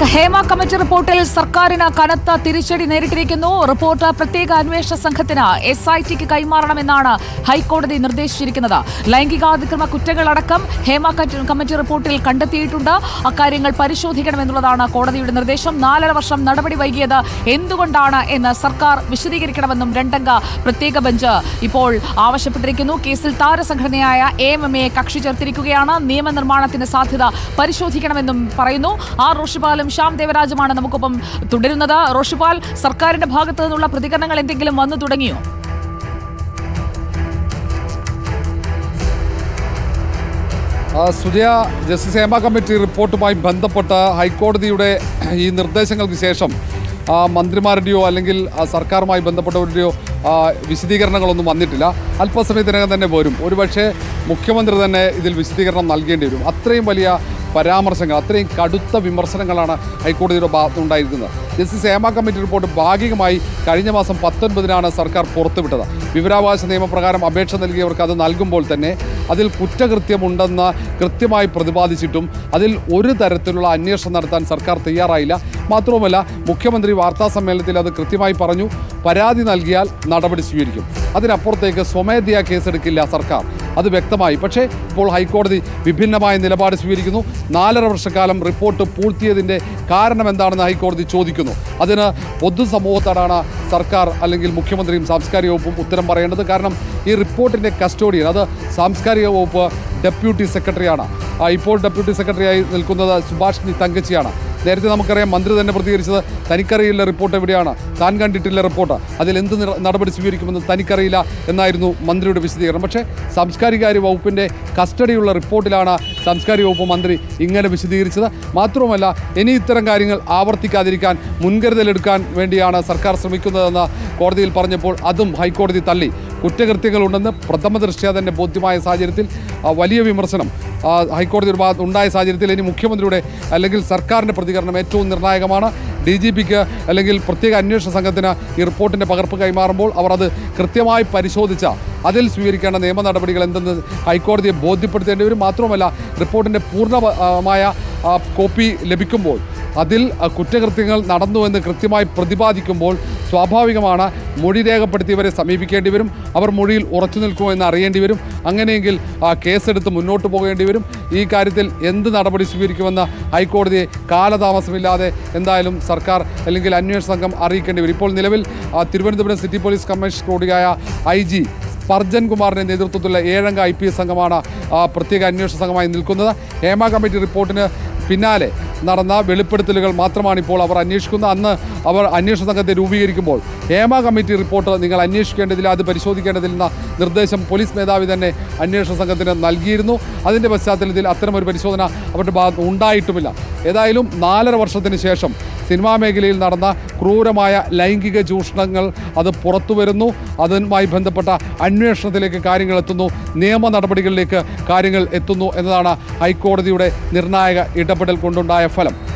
Hema committee റിപ്പോർട്ടിൽ സർക്കാരിന് കനത്ത തിരിച്ചടി നേരിട്ടിരിക്കുന്നു റിപ്പോർട്ട് പ്രത്യേക അന്വേഷണ സംഘത്തിന് എസ് ഐ ടിക്ക് കൈമാറണമെന്നാണ് ഹൈക്കോടതി നിർദ്ദേശിച്ചിരിക്കുന്നത് ലൈംഗികാതിക്രമ കുറ്റങ്ങളടക്കം ഹേമ കറ്റ് കമ്മിറ്റി റിപ്പോർട്ടിൽ കണ്ടെത്തിയിട്ടുണ്ട് അക്കാര്യങ്ങൾ പരിശോധിക്കണമെന്നുള്ളതാണ് കോടതിയുടെ നിർദ്ദേശം നാലര വർഷം നടപടി വൈകിയത് എന്തുകൊണ്ടാണ് എന്ന് സർക്കാർ വിശദീകരിക്കണമെന്നും രണ്ടംഗ പ്രത്യേക ബെഞ്ച് ഇപ്പോൾ ആവശ്യപ്പെട്ടിരിക്കുന്നു കേസിൽ താരസംഘടനയായ എ എം എം എ കക്ഷി ചേർത്തിരിക്കുകയാണ് നിയമനിർമ്മാണത്തിന് സാധ്യത പരിശോധിക്കണമെന്നും പറയുന്നു ആർ റോഷിപാലും ശ്യാം ദേവരാജുമാണ് നമുക്കൊപ്പം തുടരുന്നത് റോഷിപാൽ സർക്കാരിന്റെ ഭാഗത്തു നിന്നുള്ള പ്രതികരണങ്ങൾ എന്തെങ്കിലും വന്നു തുടങ്ങിയോ ആ, സുജയ ജസ്റ്റിസ് ഹേമ കമ്മിറ്റി റിപ്പോർട്ടുമായി ബന്ധപ്പെട്ട് ഹൈക്കോടതിയുടെ ഈ നിർദ്ദേശങ്ങൾക്ക് ശേഷം ആ, മന്ത്രിമാരുടെയോ അല്ലെങ്കിൽ ആ, സർക്കാരുമായി ബന്ധപ്പെട്ടവരുടെയോ ആ, വിശദീകരണങ്ങളൊന്നും വന്നിട്ടില്ല അല്പസമയത്തിനകം തന്നെ വരും ഒരുപക്ഷെ മുഖ്യമന്ത്രി തന്നെ ഇതിൽ വിശദീകരണം നൽകേണ്ടി വരും അത്രയും വലിയ പരാമർശങ്ങൾ അത്രയും കടുത്ത വിമർശനങ്ങളാണ് ഹൈക്കോടതിയുടെ ഭാഗത്തുനിന്നുണ്ടായിരിക്കുന്നത് ജസ്റ്റിസ് ഹേമ കമ്മിറ്റി റിപ്പോർട്ട് ഭാഗികമായി കഴിഞ്ഞ മാസം പത്തൊൻപതിനാണ് സർക്കാർ പുറത്തുവിട്ടത് വിവരാവകാശ നിയമപ്രകാരം അപേക്ഷ നൽകിയവർക്ക് അത് നൽകുമ്പോൾ തന്നെ അതിൽ കുറ്റകൃത്യമുണ്ടെന്ന് കൃത്യമായി പ്രതിപാദിച്ചിട്ടും അതിൽ ഒരു തരത്തിലുള്ള അന്വേഷണം നടത്താൻ സർക്കാർ തയ്യാറായില്ല മാത്രവുമല്ല മുഖ്യമന്ത്രി വാർത്താ സമ്മേളനത്തിൽ അത് കൃത്യമായി പറഞ്ഞു പരാതി നൽകിയാൽ നടപടി സ്വീകരിക്കും അതിനപ്പുറത്തേക്ക് സ്വമേധയാ കേസെടുക്കില്ല സർക്കാർ അത് വ്യക്തമായി പക്ഷേ ഇപ്പോൾ ഹൈക്കോടതി വിഭിന്നമായ നിലപാട് സ്വീകരിക്കുന്നു നാലര വർഷക്കാലം റിപ്പോർട്ട് പൂഴ്ത്തിയതിൻ്റെ കാരണം എന്താണെന്ന് ഹൈക്കോടതി ചോദിക്കുന്നു അതിന് പൊതുസമൂഹത്തോടാണ് സർക്കാർ അല്ലെങ്കിൽ മുഖ്യമന്ത്രിയും സാംസ്കാരിക വകുപ്പും ഉത്തരം പറയേണ്ടത് കാരണം ഈ റിപ്പോർട്ടിൻ്റെ കസ്റ്റോഡിയൻ അത് സാംസ്കാരിക വകുപ്പ് ഡെപ്യൂട്ടി സെക്രട്ടറിയാണ് ആ, ഇപ്പോൾ ഡെപ്യൂട്ടി സെക്രട്ടറിയായി നിൽക്കുന്നത് സുഭാഷിണി തങ്കച്ചിയാണ് നേരത്തെ നമുക്കറിയാം മന്ത്രി തന്നെ പ്രതികരിച്ചത് തനിക്കറിയില്ല റിപ്പോർട്ട് എവിടെയാണ് താൻ കണ്ടിട്ടില്ല റിപ്പോർട്ട് അതിൽ എന്ത് നിർ- നടപടി സ്വീകരിക്കുമെന്ന് തനിക്കറിയില്ല എന്നായിരുന്നു മന്ത്രിയുടെ വിശദീകരണം പക്ഷേ സാംസ്കാരികാര്യ വകുപ്പിൻ്റെ കസ്റ്റഡിയുള്ള റിപ്പോർട്ടിലാണ് സാംസ്കാരിക വകുപ്പ് മന്ത്രി ഇങ്ങനെ വിശദീകരിച്ചത് മാത്രവുമല്ല ഇനി ഇത്തരം കാര്യങ്ങൾ ആവർത്തിക്കാതിരിക്കാൻ മുൻകരുതലെടുക്കാൻ വേണ്ടിയാണ് സർക്കാർ ശ്രമിക്കുന്നതെന്ന് കോടതിയിൽ പറഞ്ഞപ്പോൾ അതും ഹൈക്കോടതി തള്ളി കുറ്റകൃത്യങ്ങളുണ്ടെന്ന് പ്രഥമ ദൃഷ്ട്യാ തന്നെ ബോധ്യമായ സാഹചര്യത്തിൽ ആ, വലിയ വിമർശനം ആ, ഹൈക്കോടതിയുടെ ഭാഗത്ത് ഉണ്ടായ സാഹചര്യത്തിൽ ഇനി മുഖ്യമന്ത്രിയുടെ അല്ലെങ്കിൽ സർക്കാരിൻ്റെ പ്രതികരണം ഏറ്റവും നിർണായകമാണ് ഡി ജി പിക്ക് അല്ലെങ്കിൽ പ്രത്യേക അന്വേഷണ സംഘത്തിന് ഈ റിപ്പോർട്ടിൻ്റെ പകർപ്പ് കൈമാറുമ്പോൾ അവർ അത് കൃത്യമായി പരിശോധിച്ച അതിൽ സ്വീകരിക്കേണ്ട നിയമ നടപടികൾ എന്തെന്ന് ഹൈക്കോടതിയെ ബോധ്യപ്പെടുത്തേണ്ടി വരും മാത്രമല്ല റിപ്പോർട്ടിൻ്റെ പൂർണ്ണമായ ആ, കോപ്പി ലഭിക്കുമ്പോൾ അതിൽ ആ, കുറ്റകൃത്യങ്ങൾ നടന്നുവെന്ന് കൃത്യമായി പ്രതിപാദിക്കുമ്പോൾ സ്വാഭാവികമാണ് മൊഴി രേഖപ്പെടുത്തിയവരെ സമീപിക്കേണ്ടി വരും അവർ മൊഴിയിൽ ഉറച്ചു നിൽക്കുമോ എന്ന് അറിയേണ്ടി വരും അങ്ങനെയെങ്കിൽ ആ കേസെടുത്ത് മുന്നോട്ട് പോകേണ്ടി വരും ഈ കാര്യത്തിൽ എന്ത് നടപടി സ്വീകരിക്കുമെന്ന് ഹൈക്കോടതിയെ കാലതാമസമില്ലാതെ എന്തായാലും സർക്കാർ അല്ലെങ്കിൽ അന്വേഷണ സംഘം അറിയിക്കേണ്ടി വരും ഇപ്പോൾ നിലവിൽ ആ, തിരുവനന്തപുരം സിറ്റി പോലീസ് കമ്മീഷണർ കൂടിയായ ഐ ജി സ്പർജൻ കുമാറിൻ്റെ നേതൃത്വത്തിലുള്ള ഏഴംഗ ഐ പി എസ് സംഘമാണ് ആ, പ്രത്യേക അന്വേഷണ സംഘമായി നിൽക്കുന്നത് ഹേമ കമ്മിറ്റി റിപ്പോർട്ടിന് പിന്നാലെ നടന്ന വെളിപ്പെടുത്തലുകൾ മാത്രമാണ് ഇപ്പോൾ അവർ അന്വേഷിക്കുന്നത് അന്ന് അവർ അന്വേഷണ സംഘത്തെ രൂപീകരിക്കുമ്പോൾ ഹേമ കമ്മിറ്റി റിപ്പോർട്ട് നിങ്ങൾ അന്വേഷിക്കേണ്ടതില്ല അത് പരിശോധിക്കേണ്ടതില്ലെന്ന നിർദ്ദേശം പോലീസ് മേധാവി തന്നെ അന്വേഷണ സംഘത്തിന് നൽകിയിരുന്നു അതിൻ്റെ പശ്ചാത്തലത്തിൽ അത്തരമൊരു പരിശോധന അവരുടെ ഭാഗത്ത് ഉണ്ടായിട്ടുമില്ല ഏതായാലും നാലര വർഷത്തിന് ശേഷം സിനിമാ മേഖലയിൽ നടന്ന ക്രൂരമായ ലൈംഗിക ചൂഷണങ്ങൾ അത് പുറത്തു വരുന്നു അതുമായി ബന്ധപ്പെട്ട അന്വേഷണത്തിലേക്ക് കാര്യങ്ങൾ എത്തുന്നു നിയമ നടപടികളിലേക്ക് കാര്യങ്ങൾ എത്തുന്നു എന്നതാണ് ഹൈക്കോടതിയുടെ നിർണായക ഇടപെടൽ കൊണ്ടുണ്ടായ ഫലം